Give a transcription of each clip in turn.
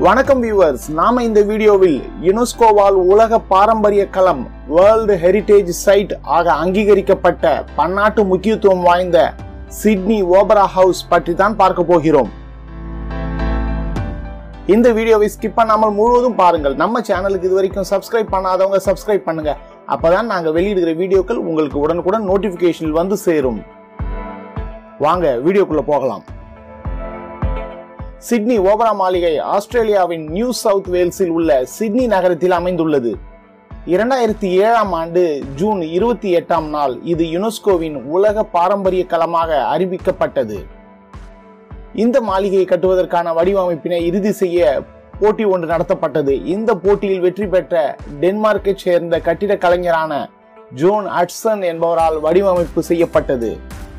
வணக்கம் வியூவர்ஸ் நாம இந்த வீடியோவில் யுனெஸ்கோவால் உலக பாரம்பரிய களம் வேர்ல்டு ஹெரிடேஜ் சைட் ஆக அங்கீகரிக்கப்பட்ட பன்னாட்டு முக்கியத்துவம் வாய்ந்த சிட்னி ஓபரா ஹவுஸ் பற்றி தான் பார்க்க போகிறோம் இந்த வீடியோவை ஸ்கிப் பண்ணாமல் முழுவதும் பாருங்கள் நம்ம சேனலுக்கு இது வரைக்கும் சப்ஸ்கிரைப் பண்ணாதவங்க சப்ஸ்கிரைப் பண்ணுங்க அப்பதான் நாங்க வெளியிடுகிற வீடியோக்கள் உங்களுக்கு உடனுக்குடன் நோட்டிபிகேஷன் வந்து சேரும் வாங்க வீடியோக்குள்ள போகலாம் சிட்னி ஓபரா மாளிகை ஆஸ்திரேலியாவின் நியூ சவுத் வேல்ஸில் உள்ள சிட்னி நகரத்தில் அமைந்துள்ளது இரண்டாயிரத்தி ஏழாம் ஆண்டு ஜூன் இருபத்தி எட்டாம் நாள் இது யுனெஸ்கோவின் உலக பாரம்பரிய களமாக அறிவிக்கப்பட்டது இந்த மாளிகையை கட்டுவதற்கான வடிவமைப்பினை இறுதி செய்ய போட்டி ஒன்று நடத்தப்பட்டது இந்த போட்டியில் வெற்றி பெற்ற டென்மார்க்கை சேர்ந்த கட்டிட கலைஞரான ஜோன் அட்சன் என்பவரால் வடிவமைப்பு செய்யப்பட்டது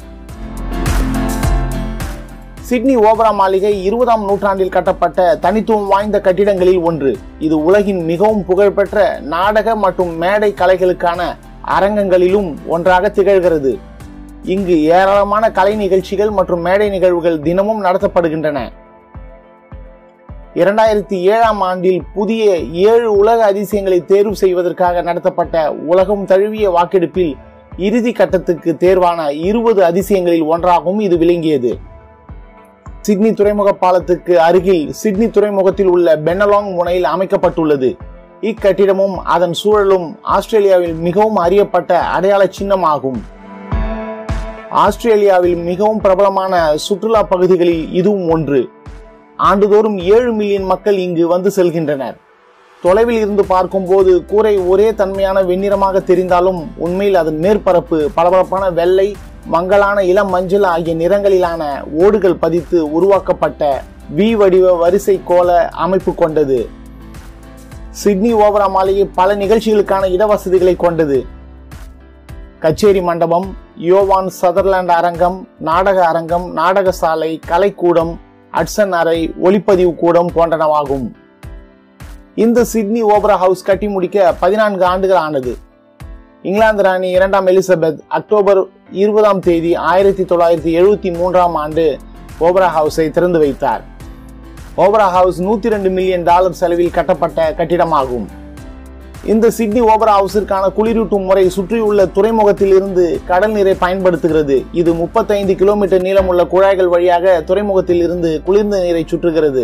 சிட்னி ஓபரா மாளிகை இருபதாம் நூற்றாண்டில் கட்டப்பட்ட தனித்துவம் வாய்ந்த கட்டிடங்களில் ஒன்று இது உலகின் மிகவும் புகழ்பெற்ற நாடக மற்றும் மேடை கலைகளுக்கான அரங்கங்களிலும் ஒன்றாக திகழ்கிறது இங்கு ஏராளமான கலை நிகழ்ச்சிகள் மற்றும் மேடை நிகழ்வுகள் தினமும் நடத்தப்படுகின்றன இரண்டாயிரத்தி ஏழாம் ஆண்டில் புதிய ஏழு உலக அதிசயங்களை தேர்வு செய்வதற்காக நடத்தப்பட்ட உலகம் தழுவிய வாக்கெடுப்பில் இறுதி கட்டத்துக்கு தேர்வான இருபது அதிசயங்களில் ஒன்றாகவும் இது விளங்கியது சிட்னி துறைமுக பாலத்துக்கு அருகில் சிட்னி துறைமுகத்தில் உள்ள பென்னலாங் முனையில் அமைக்கப்பட்டுள்ளது இக்கட்டிடமும் அதன் சூழலும் ஆஸ்திரேலியாவில் மிகவும் அறியப்பட்ட அடையாள சின்னமாகும் ஆஸ்திரேலியாவில் மிகவும் பிரபலமான சுற்றுலா பகுதிகளில் இதுவும் ஒன்று ஆண்டுதோறும் ஏழு மில்லியன் மக்கள் இங்கு வந்து செல்கின்றனர் தொலைவில் இருந்து பார்க்கும்போது கூரை ஒரே தன்மையான வெண்ணிறமாக தெரிந்தாலும் உண்மையில் அதன் மேற்பரப்பு பளபளப்பான வெள்ளை மங்கலான இளம் மஞ்சள் ஆகிய நிறங்களிலான ஓடுகள் பதித்து உருவாக்கப்பட்ட வி வடிவ வரிசை கோல அமைப்பு கொண்டது சிட்னி ஓவரா மாளிகை பல நிகழ்ச்சிகளுக்கான இடவசதிகளை கொண்டது கச்சேரி மண்டபம் யோவான் சதர்லாண்ட் அரங்கம் நாடக அரங்கம் நாடக சாலை கலைக்கூடம் அட்சன் அறை ஒளிப்பதிவு கூடம் போன்றனவாகும் இந்த சிட்னி ஓபரா ஹவுஸ் கட்டி முடிக்க பதினான்கு ஆண்டுகள் ஆனது இங்கிலாந்து ராணி இரண்டாம் எலிசபெத் அக்டோபர் இருபதாம் தேதி ஆயிரத்தி தொள்ளாயிரத்தி எழுபத்தி மூன்றாம் ஆண்டு ஓபரா ஹவுஸை திறந்து வைத்தார் ஓபரா ஹவுஸ் நூத்தி ரெண்டு மில்லியன் டாலர் செலவில் கட்டப்பட்ட கட்டிடமாகும் இந்த சிட்னி ஓபரா ஹவுஸிற்கான குளிரூட்டும் முறை சுற்றியுள்ள துறைமுகத்தில் இருந்து கடல் நீரை பயன்படுத்துகிறது இது முப்பத்தைந்து கிலோமீட்டர் நீளமுள்ள குழாய்கள் வழியாக துறைமுகத்தில் இருந்து குளிர்ந்த நீரை சுற்றுகிறது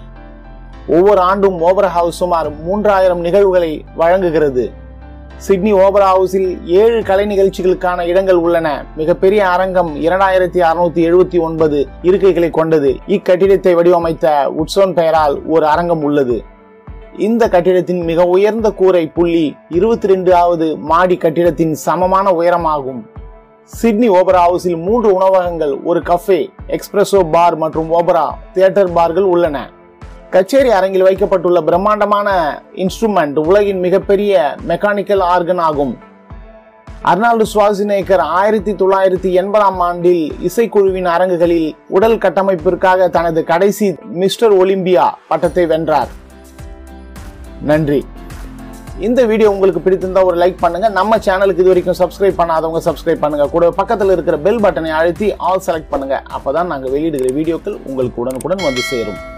ஒவ்வொரு ஆண்டும் ஓபரா ஹவுஸ் சுமார் மூன்றாயிரம் நிகழ்வுகளை வழங்குகிறது சிட்னி ஓபரா ஹவுஸில் ஏழு கலை நிகழ்ச்சிகளுக்கான இடங்கள் உள்ளன மிகப்பெரிய அரங்கம் இரண்டாயிரத்தி அறுநூத்தி எழுபத்தி ஒன்பது இருக்கைகளை கொண்டது இக்கட்டிடத்தை வடிவமைத்த உட்சோன் பெயரால் ஒரு அரங்கம் உள்ளது இந்த கட்டிடத்தின் மிக உயர்ந்த கூரை புள்ளி இருபத்தி ரெண்டாவது மாடி கட்டிடத்தின் சமமான உயரமாகும் சிட்னி ஓபரா ஹவுஸில் மூன்று உணவகங்கள் ஒரு கஃபே எக்ஸ்பிரஸோ பார் மற்றும் ஓபரா தியேட்டர் பார்கள் உள்ளன கச்சேரி அரங்கில் வைக்கப்பட்டுள்ள பிரம்மாண்டமான இன்ஸ்ட்ருமெண்ட் உலகின் மிகப்பெரிய மெக்கானிக்கல் ஆர்கன் ஆகும் அர்னால்டு சுவாசினேக்கர் ஆயிரத்தி தொள்ளாயிரத்தி எண்பதாம் ஆண்டில் இசைக்குழுவின் அரங்குகளில் உடல் கட்டமைப்பிற்காக தனது கடைசி மிஸ்டர் ஒலிம்பியா பட்டத்தை வென்றார் நன்றி இந்த வீடியோ உங்களுக்கு பிடித்திருந்தா ஒரு லைக் பண்ணுங்க நம்ம சேனலுக்கு இது வரைக்கும் சப்ஸ்கிரைப் பண்ணாதவங்க சப்ஸ்கிரைப் பண்ணுங்க கூட பக்கத்தில் இருக்கிற பெல் பட்டனை அழுத்தி ஆல் செலக்ட் பண்ணுங்க அப்பதான் நாங்க வெளியிடுகிற வீடியோக்கள் உங்களுக்கு உடனுக்குடன் வந்து சேரும்